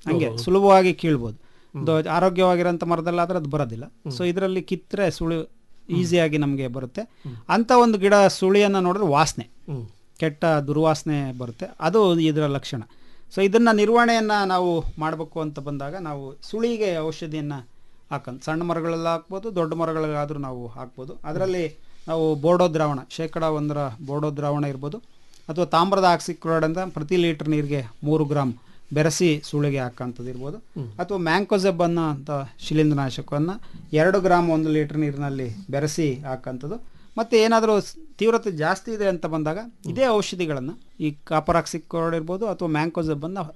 ಹಂಗೆ ಓಹೋ. ಸುಲಭವಾಗಿ ಕೀಳ್ಬೋದು ದೊ- ಆರೋಗ್ಯವಾಗಿರೋಂಥ ಮರದಲ್ಲಾದ್ರೆ ಅದು ಬರೋದಿಲ್ಲ ಸೊ ಇದರಲ್ಲಿ ಕಿತ್ತರೆ ಸುಳಿ ಈಸಿಯಾಗಿ ನಮಗೆ ಬರುತ್ತೆ ಅಂಥ ಒಂದು ಗಿಡ ಸುಳಿಯನ್ನು ನೋಡಿದ್ರೆ ವಾಸನೆ ಹ್ಮ್. ಕೆಟ್ಟ ದುರ್ವಾಸನೆ ಬರುತ್ತೆ ಅದು ಇದರ ಲಕ್ಷಣ ಸೊ ಇದನ್ನು ನಿರ್ವಹಣೆಯನ್ನು ನಾವು ಮಾಡಬೇಕು ಅಂತ ಬಂದಾಗ ನಾವು ಸುಳಿಗೆ ಔಷಧಿಯನ್ನು ಹಾಕೊಂಡು ಸಣ್ಣ ಮರಗಳೆಲ್ಲ ಹಾಕ್ಬೋದು ದೊಡ್ಡ ಮರಗಳಿಗಾದರೂ ನಾವು ಹಾಕ್ಬೋದು ಅದರಲ್ಲಿ ನಾವು ಬೋರ್ಡೋ ದ್ರಾವಣ ಶೇಕಡ ಒಂದರ ಬೋರ್ಡೋ ದ್ರಾವಣ ಇರ್ಬೋದು ಅಥವಾ ತಾಮ್ರದ ಆಕ್ಸಿಕ್ಲೋರೈಡ್ ಅಂತ ಪ್ರತಿ ಲೀಟರ್ ನೀರಿಗೆ ಮೂರು ಗ್ರಾಮ್ ಬೆರೆಸಿ ಸುಳಿಗೆ ಹಾಕೋಂಥದ್ದು ಇರ್ಬೋದು ಅಥವಾ ಮ್ಯಾಂಕೋಸೆಬ್ ಅನ್ನೋ ಅಂತ ಶಿಲೀಂಧ್ರನಾಶಕವನ್ನು ಎರಡು ಗ್ರಾಮ್ ಒಂದು ಲೀಟರ್ ನೀರಿನಲ್ಲಿ ಬೆರೆಸಿ ಹಾಕೋಂಥದ್ದು ಮತ್ತು ಏನಾದರೂ ತೀವ್ರತೆ ಜಾಸ್ತಿ ಇದೆ ಅಂತ ಬಂದಾಗ ಇದೇ ಔಷಧಿಗಳನ್ನು ಈ ಕಾಪರ್ ಆಕ್ಸಿಕ್ಲೋರೈಡ್ ಇರ್ಬೋದು ಅಥವಾ ಮ್ಯಾಂಕೋಸೆಬ್ಬನ್ನು